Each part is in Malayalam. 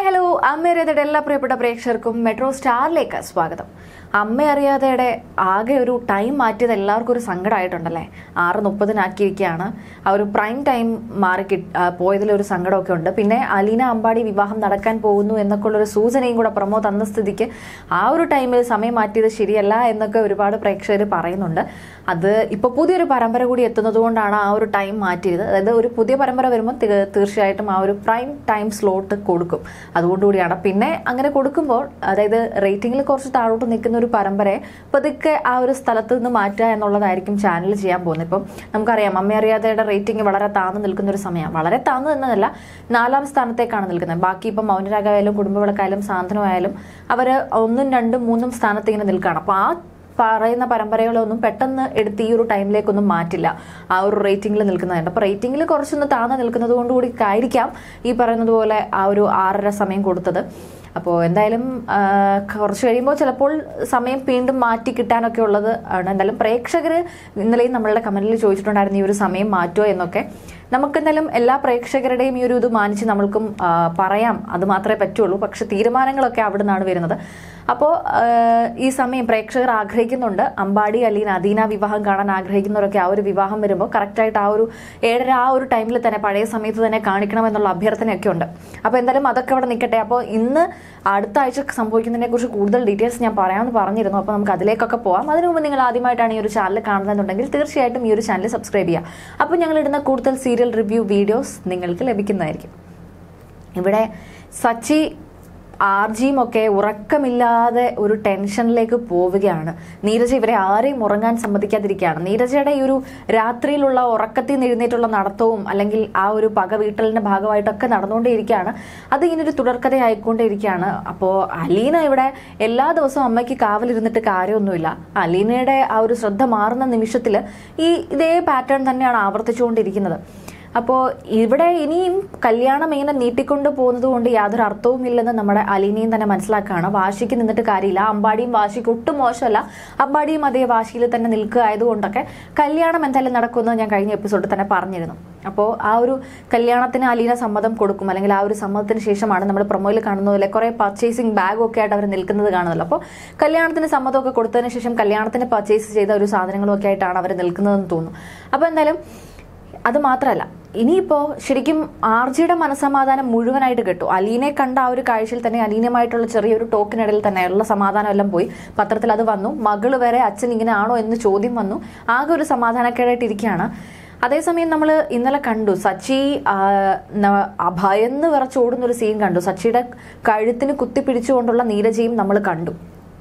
ഹലോ അമ്മ അറിയാതെയുടെ എല്ലാ പ്രിയപ്പെട്ട പ്രേക്ഷകർക്കും മെട്രോ സ്റ്റാറിലേക്ക് സ്വാഗതം അമ്മ അറിയാതെയുടെ ആകെ ഒരു ടൈം മാറ്റിയത് എല്ലാവർക്കും ഒരു സങ്കടമായിട്ടുണ്ടല്ലേ ആറ് മുപ്പതിനാക്കിയിരിക്കുകയാണ് ആ ഒരു പ്രൈം ടൈം മാറി കിട്ട് ആ, പോയതിലൊരു സങ്കടമൊക്കെ ഉണ്ട് പിന്നെ അലീന അമ്പാടി വിവാഹം നടക്കാൻ പോകുന്നു എന്നൊക്കെ ഉള്ളൊരു സൂചനയും കൂടെ പ്രമോ തന്ന സ്ഥിതിക്ക് ആ ഒരു ടൈമിൽ സമയം മാറ്റിയത് ശരിയല്ല എന്നൊക്കെ ഒരുപാട് പ്രേക്ഷകർ പറയുന്നുണ്ട് അത് ഇപ്പോൾ പുതിയൊരു പരമ്പര കൂടി എത്തുന്നത് കൊണ്ടാണ് ആ ഒരു ടൈം മാറ്റിയത് അതായത് ഒരു പുതിയ പരമ്പര വരുമ്പോൾ തീ- തീർച്ചയായിട്ടും ആ ഒരു പ്രൈം ടൈം സ്ലോട്ട് കൊടുക്കും അതുകൊണ്ടുകൂടിയാണ് പിന്നെ അങ്ങനെ കൊടുക്കുമ്പോൾ അതായത് റേറ്റിംഗിൽ കുറച്ച് താഴോട്ട് നിൽക്കുന്ന ഒരു പരമ്പരയെ പതുക്കെ ആ ഒരു സ്ഥലത്ത് നിന്ന് മാറ്റുക എന്നുള്ളതായിരിക്കും ചാനൽ ചെയ്യാൻ പോകുന്നത് ഇപ്പം നമുക്കറിയാം അമ്മ അറിയാതെയുടെ റേറ്റിംഗ് വളരെ താഴ്ന്നു നിൽക്കുന്ന ഒരു സമയമാണ് വളരെ താഴ്ന്നു നിന്നതല്ല നാലാം സ്ഥാനത്തേക്കാണ് നിൽക്കുന്നത് ബാക്കി ഇപ്പം മൗനരാഗായാലും കുടുംബവിളക്കായാലും സാന്ത്വനമായാലും അവർ ഒന്നും രണ്ടും മൂന്നും സ്ഥാനത്ത് ഇങ്ങനെ നിൽക്കുകയാണ് അപ്പോൾ ആ പറയുന്ന പരമ്പരകളൊന്നും പെട്ടെന്ന് എടുത്ത് ഈ ഒരു ടൈമിലേക്കൊന്നും മാറ്റില്ല ആ ഒരു റേറ്റിംഗിൽ നിൽക്കുന്നതുണ്ട് അപ്പോൾ റേറ്റിംഗിൽ കുറച്ചൊന്ന് താഴ്ന്നു നിൽക്കുന്നത് കൊണ്ടുകൂടി ആയിരിക്കാം ഈ പറയുന്നത് പോലെ ആ ഒരു ആറര സമയം കൊടുത്തത് അപ്പോൾ എന്തായാലും ആ, കുറച്ച് കഴിയുമ്പോൾ ചിലപ്പോൾ സമയം വീണ്ടും മാറ്റി കിട്ടാനൊക്കെ ഉള്ളത് ആണ് എന്തായാലും പ്രേക്ഷകർ ഇന്നലെയും നമ്മളുടെ കമന്റിൽ ചോദിച്ചിട്ടുണ്ടായിരുന്നു ഈ ഒരു സമയം മാറ്റുമോ എന്നൊക്കെ നമുക്ക് എന്തായാലും എല്ലാ പ്രേക്ഷകരുടെയും ഈ ഒരു ഇത് മാനിച്ച് നമ്മൾക്കും ആ, പറയാം അത് മാത്രമേ പറ്റുള്ളൂ പക്ഷെ തീരുമാനങ്ങളൊക്കെ അവിടെ നിന്നാണ് വരുന്നത് അപ്പോൾ ഈ സമയം പ്രേക്ഷകർ ആഗ്രഹിക്കുന്നുണ്ട് അമ്പാടി അല്ലെങ്കിൽ അദീന വിവാഹം കാണാൻ ആഗ്രഹിക്കുന്നവരൊക്കെ ആ ഒരു വിവാഹം വരുമ്പോൾ കറക്റ്റായിട്ട് ആ ഒരു ഏഴര ആ ഒരു ടൈമിൽ തന്നെ പഴയ സമയത്ത് തന്നെ കാണിക്കണം എന്നുള്ള അഭ്യർത്ഥനയൊക്കെ ഉണ്ട് അപ്പോൾ എന്തായാലും അതൊക്കെ അവിടെ നിൽക്കട്ടെ അപ്പോൾ ഇന്ന് അടുത്ത ആഴ്ച സംഭവിക്കുന്നതിനെ കുറിച്ച് കൂടുതൽ ഡീറ്റെയിൽസ് ഞാൻ പറയാമെന്ന് പറഞ്ഞിരുന്നു അപ്പോൾ നമുക്ക് അതിലേക്കൊക്കെ പോകാം അതിനു മുമ്പ് നിങ്ങൾ ആദ്യമായിട്ടാണ് ഈ ഒരു ചാനൽ കാണുന്നതെന്നുണ്ടെങ്കിൽ തീർച്ചയായിട്ടും ഈ ഒരു ചാനൽ സബ്സ്ക്രൈബ് ചെയ്യുക അപ്പോൾ ഞങ്ങൾ ഇടുന്ന കൂടുതൽ സീരിയൽ റിവ്യൂ വീഡിയോസ് നിങ്ങൾക്ക് ലഭിക്കുന്നതായിരിക്കും ഇവിടെ സച്ചി ആർജിയും ഒക്കെ ഉറക്കമില്ലാതെ ഒരു ടെൻഷനിലേക്ക് പോവുകയാണ് നീരജ ഇവരെ ആരെയും ഉറങ്ങാൻ സമ്മതിക്കാതിരിക്കുകയാണ് നീരജയുടെ ഈ ഒരു രാത്രിയിലുള്ള ഉറക്കത്തിൽ നിന്ന് എഴുന്നേറ്റുള്ള നടത്തവും അല്ലെങ്കിൽ ആ ഒരു പക വീട്ടലിന്റെ ഭാഗമായിട്ടൊക്കെ നടന്നുകൊണ്ടേയിരിക്കുകയാണ് അത് ഇങ്ങനൊരു തുടർക്കഥയായിക്കൊണ്ടേയിരിക്കുകയാണ് അപ്പോൾ അലീന ഇവിടെ എല്ലാ ദിവസവും അമ്മയ്ക്ക് കാവലിരുന്നിട്ട് കാര്യമൊന്നുമില്ല അലീനയുടെ ആ ഒരു ശ്രദ്ധ മാറുന്ന നിമിഷത്തിൽ ഈ ഇതേ പാറ്റേൺ തന്നെയാണ് ആവർത്തിച്ചുകൊണ്ടിരിക്കുന്നത് അപ്പോൾ ഇവിടെ ഇനിയും കല്യാണം ഇങ്ങനെ നീട്ടിക്കൊണ്ട് പോകുന്നത് കൊണ്ട് യാതൊരു അർത്ഥവും ഇല്ലെന്ന് നമ്മുടെ അലീനയും തന്നെ മനസ്സിലാക്കുകയാണ് വാശിക്ക് നിന്നിട്ട് കാര്യമില്ല അമ്പാടിയും വാശിക്ക് ഒട്ടും മോശമല്ല അമ്പാടിയും അതേ വാശിയിൽ തന്നെ നിൽക്കുക ആയതുകൊണ്ടൊക്കെ കല്യാണം എന്തായാലും നടക്കുമെന്ന് ഞാൻ കഴിഞ്ഞ എപ്പിസോഡിൽ തന്നെ പറഞ്ഞിരുന്നു അപ്പോൾ ആ ഒരു കല്യാണത്തിന് അലീന സമ്മതം കൊടുക്കും അല്ലെങ്കിൽ ആ ഒരു സമ്മതത്തിന് ശേഷമാണ് നമ്മൾ പ്രൊമോയിൽ കാണുന്ന പോലെ കുറേ പർച്ചേസിങ് ബാഗും ഒക്കെ ആയിട്ട് അവർ നിൽക്കുന്നത് കാണുന്നല്ലോ അപ്പോൾ കല്യാണത്തിന് സമ്മതമൊക്കെ കൊടുത്തതിന് ശേഷം കല്യാണത്തിന് പർച്ചേസ് ചെയ്ത ഒരു സാധനങ്ങളും ഒക്കെ ആയിട്ടാണ് അവർ നിൽക്കുന്നതെന്ന് തോന്നുന്നു അപ്പോൾ എന്തായാലും അത് മാത്രമല്ല ഇനിയിപ്പോൾ ശരിക്കും ആർജിയുടെ മനസമാധാനം മുഴുവനായിട്ട് കിട്ടും അലീനെ കണ്ട ആ ഒരു കാഴ്ചയിൽ തന്നെ അലീനയുമായിട്ടുള്ള ചെറിയൊരു ടോക്കിനിടയിൽ തന്നെ ഉള്ള സമാധാനം എല്ലാം പോയി പത്രത്തിൽ അത് വന്നു മകള് വരെ അച്ഛൻ ഇങ്ങനെ ആണോ എന്ന് ചോദ്യം വന്നു ആകെ ഒരു സമാധാനക്കേടായിട്ട് ഇരിക്കുകയാണ് അതേസമയം നമ്മൾ ഇന്നലെ കണ്ടു സച്ചി ആ, ന- ആ ഭയന്ന് വിറച്ചോടുന്ന ഒരു സീൻ കണ്ടു സച്ചിയുടെ കഴുത്തിന് കുത്തിപ്പിടിച്ചുകൊണ്ടുള്ള നീരജയും നമ്മൾ കണ്ടു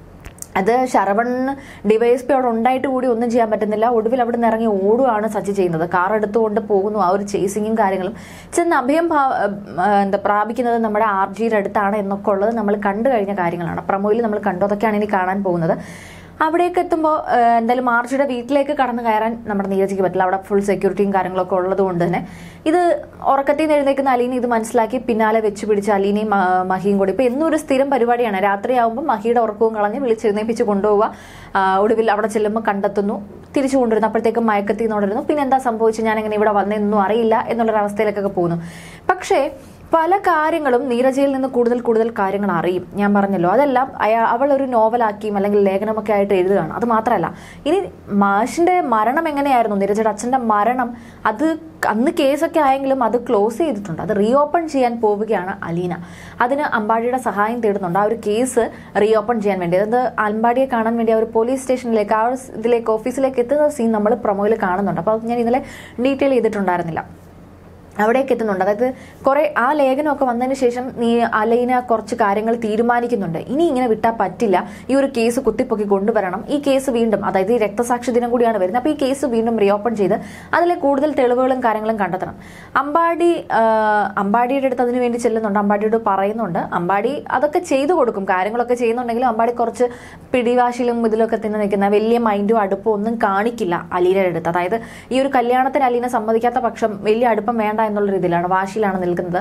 അത് ശരവണ് ഡിവൈസ് പി അവിടെ ഉണ്ടായിട്ട് കൂടി ഒന്നും ചെയ്യാൻ പറ്റുന്നില്ല ഒടുവിൽ അവിടെ നിന്ന് ഇറങ്ങി ഓടുകയാണ് സച്ചി ചെയ്യുന്നത് കാർ എടുത്തുകൊണ്ട് പോകുന്നു ആ ഒരു ചേസിങ്ങും കാര്യങ്ങളും ചെന്ന് അഭയം ഭാ- ആ, എന്താ പ്രാപിക്കുന്നത് നമ്മുടെ ആർ ജിയുടെ അടുത്താണ് എന്നൊക്കെ ഉള്ളത് നമ്മൾ കണ്ടു കഴിഞ്ഞ കാര്യങ്ങളാണ് പ്രമോയിൽ നമ്മൾ കണ്ടു അതൊക്കെയാണ് ഇനി കാണാൻ പോകുന്നത് അവിടേക്ക് എത്തുമ്പോൾ എന്തായാലും മാർച്ചിയുടെ വീട്ടിലേക്ക് കടന്നു കയറാൻ നമ്മുടെ നീരജിക്ക് പറ്റില്ല അവിടെ ഫുൾ സെക്യൂരിറ്റിയും കാര്യങ്ങളൊക്കെ ഉള്ളത് കൊണ്ട് തന്നെ ഇത് ഉറക്കത്തിൽ നിന്ന് എഴുന്നേക്കുന്ന അലീന ഇത് മനസ്സിലാക്കി പിന്നാലെ വെച്ച് പിടിച്ച് അലീനയും ആ, മഹിയും കൂടി ഇപ്പൊ എന്നും ഒരു സ്ഥിരം പരിപാടിയാണ് രാത്രിയാവുമ്പോൾ മഹിയുടെ ഉറക്കവും കളഞ്ഞ് വിളിച്ചെഴുന്നേപ്പിച്ച് കൊണ്ടുപോവുക ആ, ഒടുവിൽ അവിടെ ചെല്ലുമ്പോൾ കണ്ടെത്തുന്നു തിരിച്ചു കൊണ്ടുവരുന്നു അപ്പോഴത്തേക്കും മയക്കത്തിൽ നിന്നുകൊണ്ടിരുന്നു പിന്നെ എന്താ സംഭവിച്ചു ഞാൻ എങ്ങനെ ഇവിടെ വന്നതെന്നൊന്നും അറിയില്ല എന്നുള്ളൊരവസ്ഥയിലേക്കൊക്കെ പോകുന്നു പക്ഷേ പല കാര്യങ്ങളും നീരജയിൽ നിന്ന് കൂടുതൽ കൂടുതൽ കാര്യങ്ങൾ അറിയും ഞാൻ പറഞ്ഞല്ലോ അതെല്ലാം അയാ അവൾ ഒരു നോവലാക്കിയും അല്ലെങ്കിൽ ലേഖനമൊക്കെ ആയിട്ട് എഴുതുകയാണ് അത് മാത്രമല്ല ഇനി മാഷിന്റെ മരണം എങ്ങനെയായിരുന്നു നീരജയുടെ അച്ഛന്റെ മരണം അത് അന്ന് കേസൊക്കെ ആയെങ്കിലും അത് ക്ലോസ് ചെയ്തിട്ടുണ്ട് അത് റീ ഓപ്പൺ ചെയ്യാൻ പോവുകയാണ് അലീന അതിന് അമ്പാടിയുടെ സഹായം തേടുന്നുണ്ട് ആ ഒരു കേസ് റീ ഓപ്പൺ ചെയ്യാൻ വേണ്ടി അതായത് അമ്പാടിയെ കാണാൻ വേണ്ടി ആ ഒരു പോലീസ് സ്റ്റേഷനിലേക്ക് ആ ഒരു ഇതിലേക്ക് ഓഫീസിലേക്ക് എത്തുന്ന സീൻ നമ്മൾ പ്രൊമോയിൽ കാണുന്നുണ്ട് അപ്പോൾ അത് ഞാൻ ഇന്നലെ ഡീറ്റെയിൽ ചെയ്തിട്ടുണ്ടായിരുന്നില്ല അവിടേക്ക് എത്തുന്നുണ്ട് അതായത് കുറെ ആ ലേഖനമൊക്കെ വന്നതിന് ശേഷം നീ അലൈന കുറച്ച് കാര്യങ്ങൾ തീരുമാനിക്കുന്നുണ്ട് ഇനി ഇങ്ങനെ വിട്ടാൽ പറ്റില്ല ഈ ഒരു കേസ് കുത്തിപ്പൊക്കി കൊണ്ടുവരണം ഈ കേസ് വീണ്ടും അതായത് ഈ രക്തസാക്ഷി ദിനം കൂടിയാണ് വരുന്നത് അപ്പോൾ ഈ കേസ് വീണ്ടും റീഓപ്പൺ ചെയ്ത് അതിലെ കൂടുതൽ തെളിവുകളും കാര്യങ്ങളും കണ്ടെത്തണം അമ്പാടി ആ, അമ്പാടിയുടെ അടുത്ത് അതിനു വേണ്ടി ചെല്ലുന്നുണ്ട് അമ്പാടിയോട് പറയുന്നുണ്ട് അമ്പാടി അതൊക്കെ ചെയ്തു കൊടുക്കും കാര്യങ്ങളൊക്കെ ചെയ്യുന്നുണ്ടെങ്കിലും അമ്പാടി കുറച്ച് പിടിവാശിലും ഇതിലൊക്കെ തന്നെ നിൽക്കുന്ന വലിയ മൈൻഡും അടുപ്പവും ഒന്നും കാണിക്കില്ല അലീനയുടെ അടുത്ത് അതായത് ഈ ഒരു കല്യാണത്തിന് അലീന സമ്മതിക്കാത്ത പക്ഷം വലിയ അടുപ്പം വേണ്ട എന്നുള്ള രീതിയിലാണ് വാശിയിലാണ് നിൽക്കുന്നത്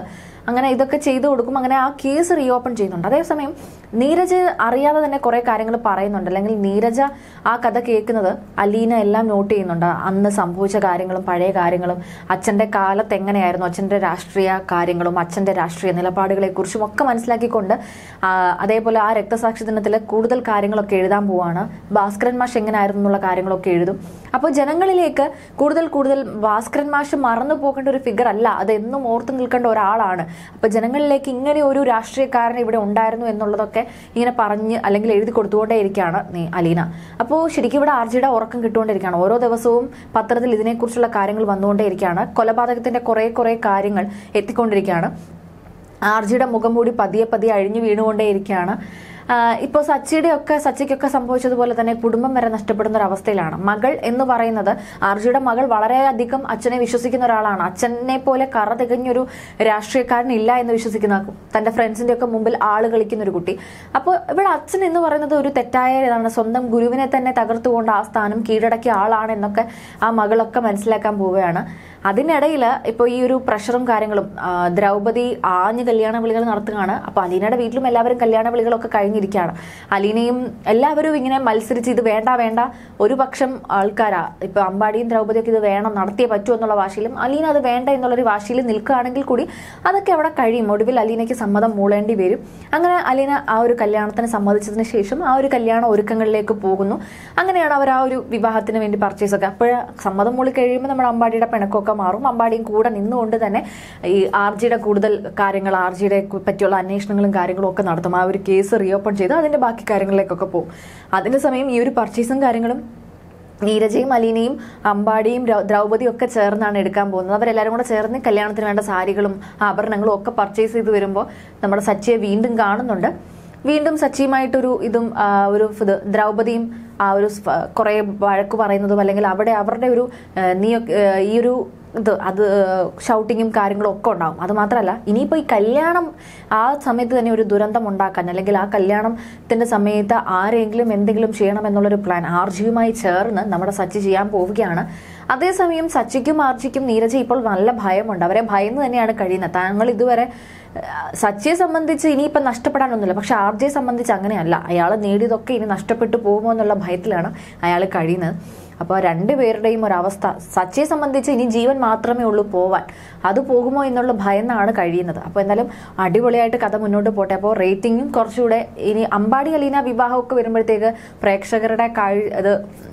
അങ്ങനെ ഇതൊക്കെ ചെയ്തു കൊടുക്കും അങ്ങനെ ആ കേസ് റീ ഓപ്പൺ ചെയ്യുന്നുണ്ട് അതേസമയം നീരജ് അറിയാതെ തന്നെ കുറെ കാര്യങ്ങൾ പറയുന്നുണ്ട് അല്ലെങ്കിൽ നീരജ ആ കഥ കേൾക്കുന്നത് അലീന എല്ലാം നോട്ട് ചെയ്യുന്നുണ്ട് അന്ന് സംഭവിച്ച കാര്യങ്ങളും പഴയ കാര്യങ്ങളും അച്ഛന്റെ കാലത്ത് എങ്ങനെയായിരുന്നു അച്ഛന്റെ രാഷ്ട്രീയ കാര്യങ്ങളും അച്ഛന്റെ രാഷ്ട്രീയ നിലപാടുകളെ കുറിച്ചും ഒക്കെ മനസ്സിലാക്കിക്കൊണ്ട് ആ, അതേപോലെ ആ രക്തസാക്ഷി ദിനത്തിൽ കൂടുതൽ കാര്യങ്ങളൊക്കെ എഴുതാൻ പോവാണ് ഭാസ്കരൻ മാഷ് എങ്ങനെയായിരുന്നു എന്നുള്ള കാര്യങ്ങളൊക്കെ എഴുതും അപ്പോൾ ജനങ്ങളിലേക്ക് കൂടുതൽ കൂടുതൽ ഭാസ്കരൻ മാഷ് മറന്നു പോകേണ്ട ഒരു ഫിഗർ അല്ല അത് എന്നും ഓർത്തു നിൽക്കേണ്ട ഒരാളാണ് അപ്പൊ ജനങ്ങളിലേക്ക് ഇങ്ങനെ ഒരു രാഷ്ട്രീയക്കാരൻ ഇവിടെ ഉണ്ടായിരുന്നു എന്നുള്ളതൊക്കെ ഇങ്ങനെ പറഞ്ഞ് അല്ലെങ്കിൽ എഴുതി കൊടുത്തുകൊണ്ടേയിരിക്കുകയാണ് നീ അലീന അപ്പോൾ ശരിക്കും ഇവിടെ ആർജിയുടെ ഉറക്കം കിട്ടുകൊണ്ടിരിക്കുകയാണ് ഓരോ ദിവസവും പത്രത്തിൽ ഇതിനെക്കുറിച്ചുള്ള കാര്യങ്ങൾ വന്നുകൊണ്ടേയിരിക്കുകയാണ് കൊലപാതകത്തിന്റെ കുറെ കുറെ കാര്യങ്ങൾ എത്തിക്കൊണ്ടിരിക്കുകയാണ് ആർജിയുടെ മുഖം മൂടി പതിയെ പതിയെ അഴിഞ്ഞു വീണുകൊണ്ടേയിരിക്കുകയാണ് ഇപ്പോൾ സച്ചിയുടെ ഒക്കെ സച്ചിക്കൊക്കെ സംഭവിച്ചതുപോലെ തന്നെ കുടുംബം വരെ നഷ്ടപ്പെടുന്ന ഒരു അവസ്ഥയിലാണ് മകൾ എന്ന് പറയുന്നത് ആർജിയുടെ മകൾ വളരെയധികം അച്ഛനെ വിശ്വസിക്കുന്ന ഒരാളാണ് അച്ഛനെ പോലെ കറ തികഞ്ഞൊരു രാഷ്ട്രീയക്കാരൻ ഇല്ല എന്ന് വിശ്വസിക്കുന്ന തന്റെ ഫ്രണ്ട്സിന്റെ ഒക്കെ മുമ്പിൽ ആള് കളിക്കുന്ന ഒരു കുട്ടി അപ്പോൾ ഇവിടെ അച്ഛൻ എന്ന് പറയുന്നത് ഒരു തെറ്റായ ഇതാണ് സ്വന്തം ഗുരുവിനെ തന്നെ തകർത്തുകൊണ്ട് ആ സ്ഥാനം കീഴടക്കിയ ആളാണ് എന്നൊക്കെ ആ മകളൊക്കെ മനസ്സിലാക്കാൻ പോവുകയാണ് അതിനിടയിൽ ഇപ്പോൾ ഈ ഒരു പ്രഷറും കാര്യങ്ങളും ആ, ദ്രൗപദി ആഞ്ഞ് കല്യാണ വിളികൾ നടത്തുകയാണ് അപ്പോൾ അലീനയുടെ വീട്ടിലും എല്ലാവരും കല്യാണ വിളികളൊക്കെ കഴിഞ്ഞിരിക്കുകയാണ് അലീനയും എല്ലാവരും ഇങ്ങനെ മത്സരിച്ച് ഇത് വേണ്ട വേണ്ട ഒരു പക്ഷം ആൾക്കാരാ ഇപ്പൊ അമ്പാടിയും ദ്രൗപദിയൊക്കെ ഇത് വേണം നടത്തിയേ പറ്റൂ എന്നുള്ള വാശിയിലും അലീന അത് വേണ്ട എന്നുള്ളൊരു വാശിയിൽ നിൽക്കുകയാണെങ്കിൽ കൂടി അതൊക്കെ അവിടെ കഴിയും ഒടുവിൽ അലീനയ്ക്ക് സമ്മതം മൂളേണ്ടി വരും അങ്ങനെ അലീന ആ ഒരു കല്യാണത്തിന് സമ്മതിച്ചതിന് ശേഷം ആ ഒരു കല്യാണ ഒരുക്കങ്ങളിലേക്ക് പോകുന്നു അങ്ങനെയാണ് അവർ ആ ഒരു വിവാഹത്തിന് വേണ്ടി പർച്ചേസ് ഒക്കെ അപ്പോൾ സമ്മതം മൂളി കഴിയുമ്പോൾ നമ്മുടെ അമ്പാടിയുടെ പിണക്കമൊക്കെ മാറും അമ്പാടിയും കൂടെ നിന്നുകൊണ്ട് തന്നെ ഈ ആർജിയുടെ കൂടുതൽ കാര്യങ്ങൾ ആർജിയുടെ പറ്റിയുള്ള അന്വേഷണങ്ങളും കാര്യങ്ങളും ഒക്കെ നടത്തും ആ ഒരു കേസ് റീഓപ്പൺ ചെയ്ത് അതിന്റെ ബാക്കി കാര്യങ്ങളിലേക്കൊക്കെ പോകും അതിന്റെ സമയം ഈ ഒരു പർച്ചേസും കാര്യങ്ങളും നീരജയും അലീനയും അമ്പാടിയും ദ്രൗ- ദ്രൗപദിയും ഒക്കെ ചേർന്നാണ് എടുക്കാൻ പോകുന്നത് അവരെല്ലാവരും കൂടെ ചേർന്ന് കല്യാണത്തിന് വേണ്ട സാരികളും ആഭരണങ്ങളും ഒക്കെ പർച്ചേസ് ചെയ്ത് വരുമ്പോൾ നമ്മുടെ സച്ചിയെ വീണ്ടും കാണുന്നുണ്ട് വീണ്ടും സച്ചിയുമായിട്ടൊരു ഇതും ആ, ഒരു ഇത് ദ്രൗപദിയും ആ ഒരു സ്ഫ- കുറെ വഴക്ക് പറയുന്നതും അല്ലെങ്കിൽ അവിടെ അവരുടെ ഒരു ആ, നീ ഈ ഒരു ഇത് അത് ഷൗട്ടിങ്ങും കാര്യങ്ങളും ഒക്കെ ഉണ്ടാവും അത് മാത്രമല്ല ഇനിയിപ്പോൾ ഈ കല്യാണം ആ സമയത്ത് തന്നെ ഒരു ദുരന്തം ഉണ്ടാക്കാൻ അല്ലെങ്കിൽ ആ കല്യാണത്തിന്റെ സമയത്ത് ആരെങ്കിലും എന്തെങ്കിലും ചെയ്യണം എന്നുള്ളൊരു പ്ലാൻ ആർജിയുമായി ചേർന്ന് നമ്മുടെ സച്ചി ചെയ്യാൻ പോവുകയാണ് അതേസമയം സച്ചിക്കും ആർജിക്കും നീരജ ഇപ്പോൾ നല്ല ഭയമുണ്ട് അവരെ ഭയന്ന് തന്നെയാണ് കഴിയുന്നത് താങ്കൾ ഇതുവരെ ഏഹ്, സച്ചിയെ സംബന്ധിച്ച് ഇനിയിപ്പം നഷ്ടപ്പെടാനൊന്നുമില്ല പക്ഷെ ആർജയെ സംബന്ധിച്ച് അങ്ങനെയല്ല അയാൾ നേടിയതൊക്കെ ഇനി നഷ്ടപ്പെട്ടു പോകുമോ എന്നുള്ള ഭയത്തിലാണ് അയാൾ കഴിയുന്നത് അപ്പോൾ രണ്ടുപേരുടെയും ഒരവസ്ഥ സച്ചിയെ സംബന്ധിച്ച് ഇനി ജീവൻ മാത്രമേ ഉള്ളൂ പോവാൻ അത് പോകുമോ എന്നുള്ള ഭയന്നാണ് കഴിയുന്നത് അപ്പോൾ എന്തായാലും അടിപൊളിയായിട്ട് കഥ മുന്നോട്ട് പോട്ടെ അപ്പോൾ റേറ്റിംഗും കുറച്ചുകൂടെ ഇനി അമ്പാടി അലീന വിവാഹമൊക്കെ വരുമ്പോഴത്തേക്ക് പ്രേക്ഷകരുടെ കഴി അത്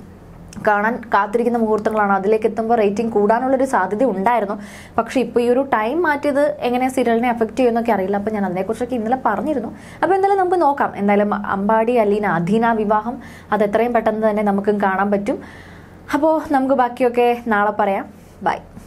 കാണാൻ കാത്തിരിക്കുന്ന മുഹൂർത്തങ്ങളാണ് അതിലേക്ക് എത്തുമ്പോൾ റേറ്റിംഗ് കൂടാനുള്ളൊരു സാധ്യത ഉണ്ടായിരുന്നു പക്ഷേ ഇപ്പോൾ ഈ ഒരു ടൈം മാറ്റിയത് എങ്ങനെ സീരിയലിനെ എഫക്റ്റ് ചെയ്യുമെന്നൊക്കെ അറിയില്ല അപ്പോൾ ഞാൻ അതിനെക്കുറിച്ചൊക്കെ ഇന്നലെ പറഞ്ഞിരുന്നു അപ്പോൾ എന്തായാലും നമുക്ക് നോക്കാം എന്തായാലും അമ്പാടി അലീന അധീന വിവാഹം അത് എത്രയും പെട്ടെന്ന് തന്നെ നമുക്കും കാണാൻ പറ്റും അപ്പോൾ നമുക്ക് ബാക്കിയൊക്കെ നാളെ പറയാം ബൈ